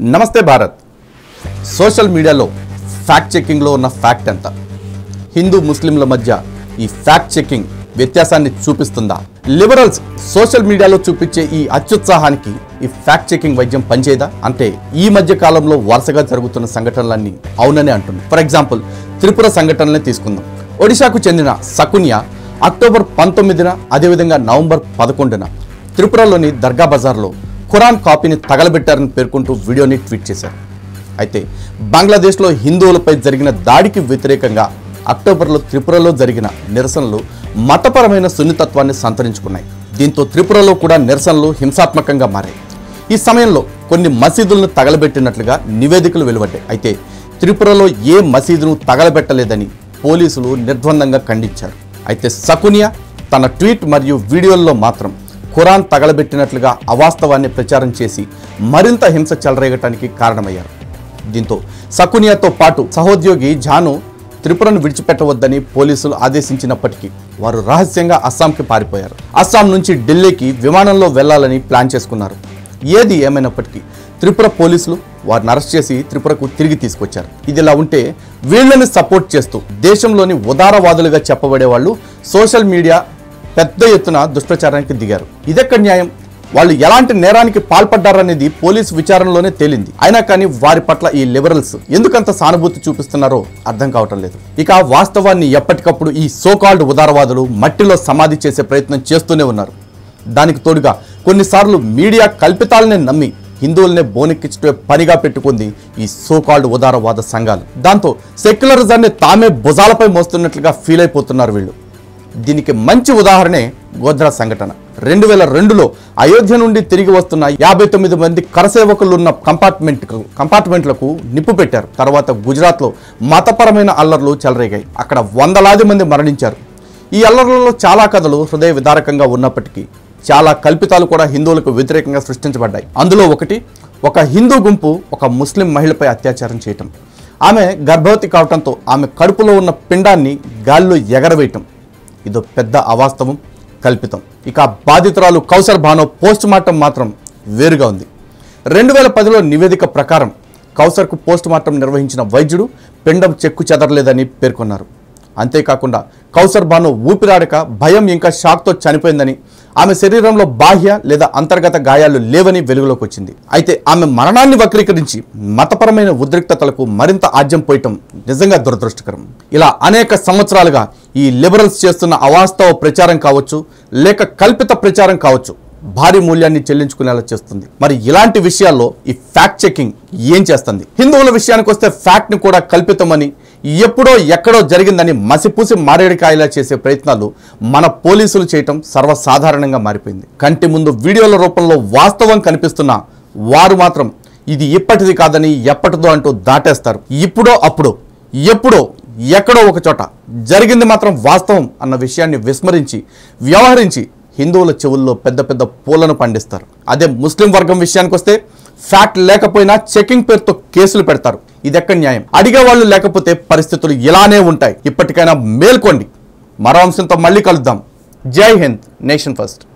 నమస్తే భారత్ సోషల్ మీడియాలో ఫ్యాక్ట్ చెకింగ్లో ఉన్న ఫ్యాక్ట్ ఎంత హిందూ ముస్లింల మధ్య ఈ ఫ్యాక్ట్ చెకింగ్ వ్యత్యాసాన్ని చూపిస్తుందా లిబరల్స్ సోషల్ మీడియాలో చూపించే ఈ అత్యుత్సాహానికి ఈ ఫ్యాక్ట్ చెకింగ్ వైద్యం పనిచేయదా అంటే ఈ మధ్య కాలంలో వరుసగా జరుగుతున్న సంఘటనలన్నీ అవునని అంటుంది ఫర్ ఎగ్జాంపుల్ త్రిపుర సంఘటనలే తీసుకుందాం ఒడిశాకు చెందిన సకున్య అక్టోబర్ పంతొమ్మిదిన అదేవిధంగా నవంబర్ పదకొండున త్రిపురలోని దర్గా బజార్లో ఖురాన్ కాపీని తగలబెట్టారని పేర్కొంటూ వీడియోని ట్వీట్ చేశారు అయితే బంగ్లాదేశ్లో హిందువులపై జరిగిన దాడికి వ్యతిరేకంగా అక్టోబర్లో త్రిపురలో జరిగిన నిరసనలు మతపరమైన సున్నితత్వాన్ని సంతరించుకున్నాయి దీంతో త్రిపురలో కూడా నిరసనలు హింసాత్మకంగా మారాయి ఈ సమయంలో కొన్ని మసీదులను తగలబెట్టినట్లుగా నివేదికలు వెలువడ్డాయి అయితే త్రిపురలో ఏ మసీదును తగలబెట్టలేదని పోలీసులు నిర్ద్వందంగా ఖండించారు అయితే సకునియా తన ట్వీట్ మరియు వీడియోల్లో మాత్రం ఖురాన్ తగలబెట్టినట్లుగా అవాస్తవాన్ని ప్రచారం చేసి మరింత హింస చెలరేగటానికి కారణమయ్యారు దీంతో సకునియాతో పాటు సహోద్యోగి జాను త్రిపురను విడిచిపెట్టవద్దని పోలీసులు ఆదేశించినప్పటికీ వారు రహస్యంగా అస్సాంకి పారిపోయారు అస్సాం నుంచి ఢిల్లీకి విమానంలో వెళ్లాలని ప్లాన్ చేసుకున్నారు ఏది ఏమైనప్పటికీ త్రిపుర పోలీసులు వారిని అరెస్ట్ చేసి త్రిపురకు తిరిగి తీసుకొచ్చారు ఇదిలా ఉంటే వీళ్ళని సపోర్ట్ చేస్తూ దేశంలోని ఉదారవాదులుగా చెప్పబడే వాళ్ళు సోషల్ మీడియా పెద్ద ఎత్తున దుష్ప్రచారానికి దిగారు ఇదెక్కడ న్యాయం వాళ్ళు ఎలాంటి నేరానికి పాల్పడ్డారనేది పోలీసు విచారణలోనే తేలింది అయినా కానీ వారి పట్ల ఈ లిబరల్స్ ఎందుకంత సానుభూతి చూపిస్తున్నారో అర్థం కావటం లేదు ఇక ఆ వాస్తవాన్ని ఎప్పటికప్పుడు ఈ సోకాల్డ్ ఉదారవాదులు మట్టిలో సమాధి చేసే ప్రయత్నం చేస్తూనే ఉన్నారు దానికి తోడుగా కొన్నిసార్లు మీడియా కల్పితాలనే నమ్మి హిందువులనే బోనెక్కించడమే పనిగా పెట్టుకుంది ఈ సోకాల్డ్ ఉదారవాద సంఘాలు దాంతో సెక్యులరిజాన్ని తామే భుజాలపై మోస్తున్నట్లుగా ఫీల్ అయిపోతున్నారు వీళ్ళు దీనికి మంచి ఉదాహరణే గోధ్రా సంఘటన రెండు వేల రెండులో అయోధ్య నుండి తిరిగి వస్తున్న యాభై తొమ్మిది మంది కరసేవకులు ఉన్న కంపార్ట్మెంట్ కంపార్ట్మెంట్లకు నిప్పు పెట్టారు తర్వాత గుజరాత్లో మతపరమైన అల్లర్లు చెలరేగాయి అక్కడ వందలాది మంది మరణించారు ఈ అల్లర్లలో చాలా కథలు హృదయ విదారకంగా ఉన్నప్పటికీ చాలా కల్పితాలు కూడా హిందువులకు వ్యతిరేకంగా సృష్టించబడ్డాయి అందులో ఒకటి ఒక హిందూ గుంపు ఒక ముస్లిం మహిళపై అత్యాచారం చేయటం ఆమె గర్భవతి కావటంతో ఆమె కడుపులో ఉన్న పిండాన్ని గాల్లో ఎగరవేయటం ఇదో పెద్ద అవాస్తవం కల్పితం ఇక ఆ బాధితురాలు కౌసర్ భానో పోస్ట్ మార్టం మాత్రం వేరుగా ఉంది రెండు వేల పదిలో నివేదిక ప్రకారం కౌసర్కు పోస్ట్ మార్టం నిర్వహించిన వైద్యుడు పిండం చెక్కు చెదరలేదని పేర్కొన్నారు అంతేకాకుండా కౌసర్ బాను ఊపిరాడక భయం ఇంకా షాక్తో చనిపోయిందని ఆమె శరీరంలో బాహ్య లేదా అంతర్గత గాయాలు లేవని వెలుగులోకి వచ్చింది అయితే ఆమె మరణాన్ని వక్రీకరించి మతపరమైన ఉద్రిక్తతలకు మరింత ఆజ్యం పోయటం నిజంగా దురదృష్టకరం ఇలా అనేక సంవత్సరాలుగా ఈ లిబరల్స్ చేస్తున్న అవాస్తవ ప్రచారం కావచ్చు లేక కల్పిత ప్రచారం కావచ్చు భారీ మూల్యాన్ని చెల్లించుకునేలా చేస్తుంది మరి ఇలాంటి విషయాల్లో ఈ ఫ్యాక్ట్ చెకింగ్ ఏం చేస్తుంది హిందువుల విషయానికి వస్తే ఫ్యాక్ట్ ని కూడా కల్పితమని ఎప్పుడో ఎక్కడో జరిగిందని మసిపూసి మారేడికాయలా చేసే ప్రయత్నాలు మన పోలీసులు చేయటం సర్వసాధారణంగా మారిపోయింది కంటి ముందు వీడియోల రూపంలో వాస్తవం కనిపిస్తున్న వారు మాత్రం ఇది ఇప్పటిది కాదని ఎప్పటిదో అంటూ దాటేస్తారు ఇప్పుడో అప్పుడో ఎప్పుడో ఎక్కడో ఒక చోట జరిగింది మాత్రం వాస్తవం అన్న విషయాన్ని విస్మరించి వ్యవహరించి హిందువుల చెవుల్లో పెద్ద పెద్ద పూలను పండిస్తారు అదే ముస్లిం వర్గం విషయానికి వస్తే ఫ్యాక్ట్ లేకపోయినా చెకింగ్ పేరుతో కేసులు పెడతారు ఇదెక్కడ న్యాయం అడిగే వాళ్ళు లేకపోతే పరిస్థితులు ఇలానే ఉంటాయి ఇప్పటికైనా మేల్కోండి మరో అంశంతో మళ్ళీ కలుద్దాం జై హింద్ నేషన్ ఫస్ట్